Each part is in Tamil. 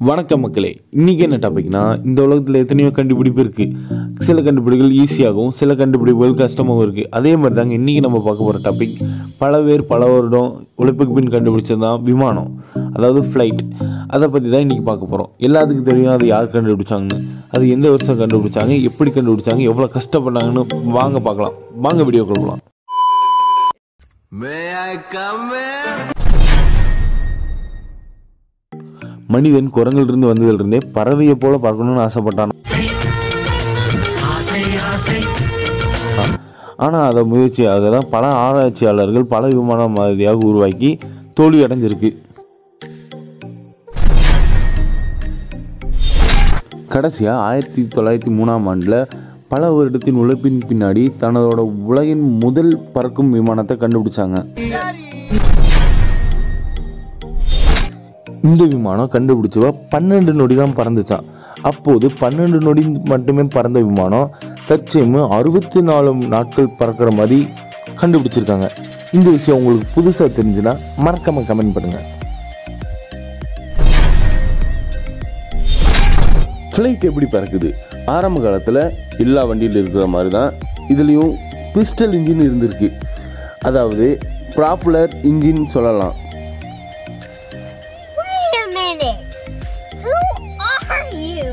வணக்கம் மக்களே இன்னைக்கு என்ன டாபிக்னா இந்த உலகத்தில் எத்தனையோ கண்டுபிடிப்பு இருக்குது சில கண்டுபிடிப்புகள் ஈஸியாகவும் சில கண்டுபிடிப்புகள் கஷ்டமாகவும் இருக்குது அதே மாதிரி தாங்க இன்றைக்கி நம்ம பார்க்க போகிற டாபிக் பல பேர் பல வருடம் உழைப்புக்கு பின் கண்டுபிடிச்சது தான் விமானம் அதாவது ஃப்ளைட் அதை பற்றி தான் இன்றைக்கி பார்க்க போகிறோம் எல்லாத்துக்கும் தெரியும் அது யார் கண்டுபிடிச்சாங்கன்னு அது எந்த வருஷம் கண்டுபிடிச்சாங்க எப்படி கண்டுபிடிச்சாங்க எவ்வளோ கஷ்டப்பட்டாங்கன்னு வாங்க பார்க்கலாம் வாங்க வீடியோ போகலாம் May I come in? மனிதன் குரங்கிலிருந்து வந்ததிலிருந்தே பறவையை போல பார்க்கணும்னு ஆசைப்பட்டான் ஆனால் அதை முயற்சியாக தான் பல ஆராய்ச்சியாளர்கள் பல விமான மாதிரியாக உருவாக்கி தோல்வி அடைஞ்சிருக்கு கடைசியாக ஆயிரத்தி தொள்ளாயிரத்தி மூணாம் ஆண்டில் பல வருடத்தின் உழைப்பின் பின்னாடி தன்னதோட உலகின் முதல் பறக்கும் விமானத்தை கண்டுபிடிச்சாங்க இந்த விமானம் கண்டுபிடிச்சவ பன்னெண்டு நொடி தான் பறந்துச்சான் அப்போது பன்னெண்டு நொடி மட்டுமே பறந்த விமானம் தற்செயமு அறுபத்தி நாலு நாட்கள் பறக்கிற மாதிரி கண்டுபிடிச்சிருக்காங்க இந்த விஷயம் உங்களுக்கு புதுசாக தெரிஞ்சுன்னா மறக்காம கமெண்ட் பண்ணுங்க ஃப்ளைட் எப்படி பறக்குது ஆரம்ப காலத்தில் எல்லா வண்டியில் இருக்கிற மாதிரி தான் இதுலேயும் பிஸ்டல் இன்ஜின் இருந்திருக்கு அதாவது ப்ராப்புலர் இன்ஜின் சொல்லலாம் Wait a minute. Who are you?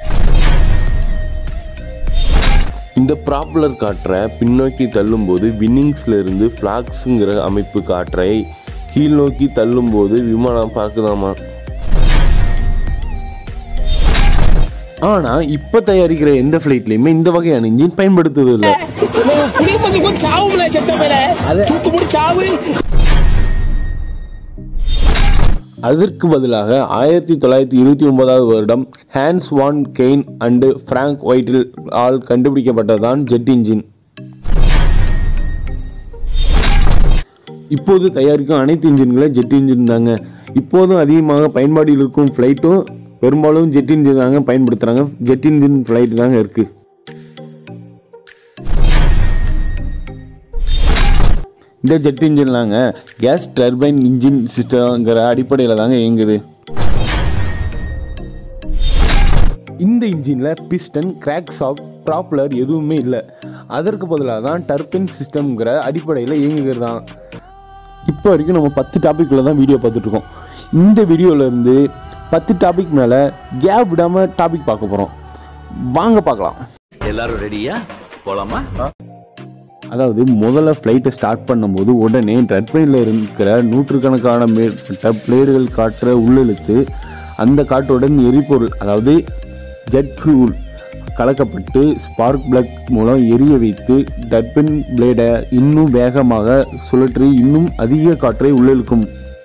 இந்த ப்ராப்புலர் காற்றை பின்னோக்கி தள்ளும்போது வின்னிங்ஸ்ல இருந்து ஃப்ளாக்ஸுங்கிற அமைப்பு காற்றை கீழ் நோக்கி தள்ளும்போது விமானம் பார்க்குதாமா ஆனா இப்ப தயாரிக்கிற எந்த ஃபிளைட்லயுமே இந்த வகையான இன்ஜின் பயன்படுத்துவது இல்லை புளி கொஞ்சம் சாவுல செத்த மேல தூக்கு முடி சாவு அதற்கு பதிலாக ஆயிரத்தி தொள்ளாயிரத்தி இருபத்தி ஒன்பதாவது வருடம் Hans von Ohain and Frank ஒயிட்டில் ஆல் கண்டுபிடிக்கப்பட்டதுதான் ஜெட் இன்ஜின் இப்போது தயாரிக்கும் அனைத்து இன்ஜின்களும் ஜெட் இன்ஜின் தாங்க இப்போதும் அதிகமாக பயன்பாட்டில் இருக்கும் ஃப்ளைட்டும் பெரும்பாலும் ஜெட் இன்ஜின் தாங்க பயன்படுத்துகிறாங்க ஜெட் இன்ஜின் ஃப்ளைட் தாங்க இருக்குது இந்த ஜெட் இன்ஜின்லாங்க கேஸ் டர்பைன் இன்ஜின் சிஸ்டம்ங்கிற அடிப்படையில் தாங்க இயங்குது இந்த இன்ஜினில் பிஸ்டன் கிராக் ஷாப் ப்ராப்புலர் எதுவுமே இல்லை அதற்கு பதிலாக தான் டர்பைன் சிஸ்டம்ங்கிற அடிப்படையில் இயங்குகிறது தான் இப்போ வரைக்கும் நம்ம பத்து டாபிக்குள்ள தான் வீடியோ பார்த்துட்ருக்கோம் இந்த வீடியோவில் இருந்து பத்து டாபிக் மேலே கேப் விடாமல் டாபிக் பார்க்க போகிறோம் வாங்க பார்க்கலாம் எல்லாரும் ரெடியா போலாமா அதாவது முதல்ல ஃப்ளைட்டை ஸ்டார்ட் பண்ணும்போது உடனே டர்பைனில் இருக்கிற நூற்றுக்கணக்கான மேற்பட்ட பிளேடுகள் காற்றை உள்ளிழுத்து அந்த காற்றுடன் எரிபொருள் அதாவது ஜெட் ஃபியூல் கலக்கப்பட்டு ஸ்பார்க் பிளக் மூலம் எரிய வைத்து டர்பைன் பிளேடை இன்னும் வேகமாக சுழற்றி இன்னும் அதிக காற்றை உள்ளிழுக்கும்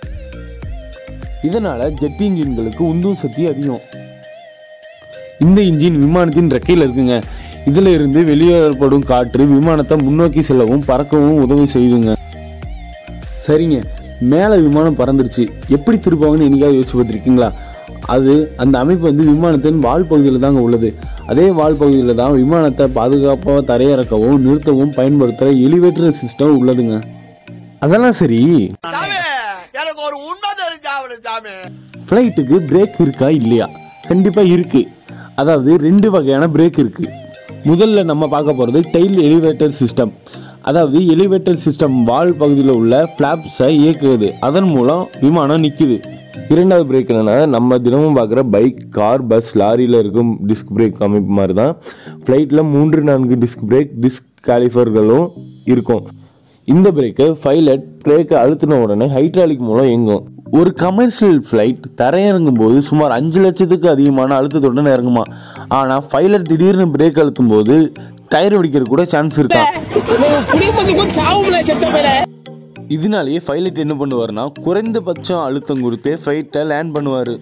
இதனால் ஜெட் இன்ஜின்களுக்கு உந்தும் சக்தி அதிகம் இந்த இன்ஜின் விமானத்தின் ரெக்கையில் இருக்குங்க இதில் இருந்து வெளியேறப்படும் காற்று விமானத்தை முன்னோக்கி செல்லவும் பறக்கவும் உதவி செய்யுதுங்க சரிங்க மேலே விமானம் பறந்துருச்சு எப்படி திருப்பாங்கன்னு என்னைக்காவது யோசிச்சு பார்த்துருக்கீங்களா அது அந்த அமைப்பு வந்து விமானத்தின் வால் பகுதியில் தாங்க உள்ளது அதே வால் பகுதியில் தான் விமானத்தை பாதுகாப்பாக தரையிறக்கவும் நிறுத்தவும் பயன்படுத்துகிற எலிவேட்டர் சிஸ்டம் உள்ளதுங்க அதெல்லாம் சரி எனக்கு ஒரு உண்மை தெரிஞ்சாவணும் சாமி ஃப்ளைட்டுக்கு பிரேக் இருக்கா இல்லையா கண்டிப்பாக இருக்கு அதாவது ரெண்டு வகையான பிரேக் இருக்கு முதல்ல நம்ம பார்க்க போகிறது டெயில் எலிவேட்டர் சிஸ்டம் அதாவது எலிவேட்டர் சிஸ்டம் வால் பகுதியில் உள்ள ஃப்ளாப்ஸை இயக்குவது அதன் மூலம் விமானம் நிற்குது இரண்டாவது பிரேக் என்னன்னா நம்ம தினமும் பார்க்குற பைக் கார் பஸ் லாரியில் இருக்கும் டிஸ்க் பிரேக் அமைப்பு மாதிரி தான் ஃப்ளைட்டில் மூன்று நான்கு டிஸ்க் பிரேக் டிஸ்க் காலிஃபர்களும் இருக்கும் இந்த பிரேக்கை பைலட் பிரேக்கை அழுத்தின உடனே ஹைட்ராலிக் மூலம் இயங்கும் ஒரு கமர்ஷியல் ஃப்ளைட் தரையிறங்கும் போது சுமார் அஞ்சு லட்சத்துக்கு அதிகமான அழுத்தத்துடன் இறங்குமா ஆனால் பைலட் திடீர்னு பிரேக் அழுத்தும் போது டயர் வெடிக்கிற கூட சான்ஸ் இருக்கா புளி கொஞ்சம் சாவுல செத்த மேல இதனாலேயே பைலட் என்ன பண்ணுவாருன்னா குறைந்தபட்சம் அழுத்தம் கொடுத்தே ஃப்ளைட்டை லேண்ட் பண்ணுவார்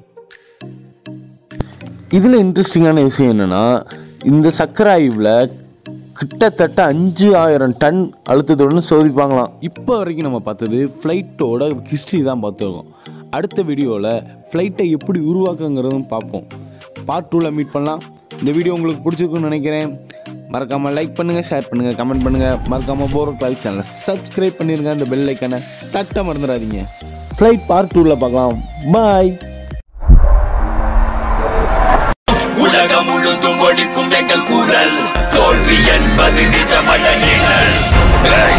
இதில் இன்ட்ரெஸ்டிங்கான விஷயம் என்னன்னா இந்த சக்கர ஆய்வில் கிட்டத்தட்ட அஞ்சு ஆயிரம் டன் அழுத்தத்துடன் சோதிப்பாங்களாம் இப்போ வரைக்கும் நம்ம பார்த்தது ஃப்ளைட்டோட ஹிஸ்ட்ரி தான் பார்த்துருக்கோம் அடுத்த வீடியோவில் ஃப்ளைட்டை எப்படி உருவாக்குங்கிறதும் பார்ப்போம் பார்ட் டூவில் மீட் பண்ணலாம் இந்த வீடியோ உங்களுக்கு பிடிச்சிருக்குன்னு நினைக்கிறேன் மறக்காமல் லைக் பண்ணுங்கள் ஷேர் பண்ணுங்கள் கமெண்ட் பண்ணுங்கள் மறக்காமல் போகிற கிளாஸ் சேனலை சப்ஸ்கிரைப் பண்ணிடுங்க அந்த பெல் ஐக்கானை தட்ட மறந்துடாதீங்க ஃப்ளைட் பார்ட் டூவில் பார்க்கலாம் பாய் என்பது நிஜமல்ல நீங்கள் ஏய்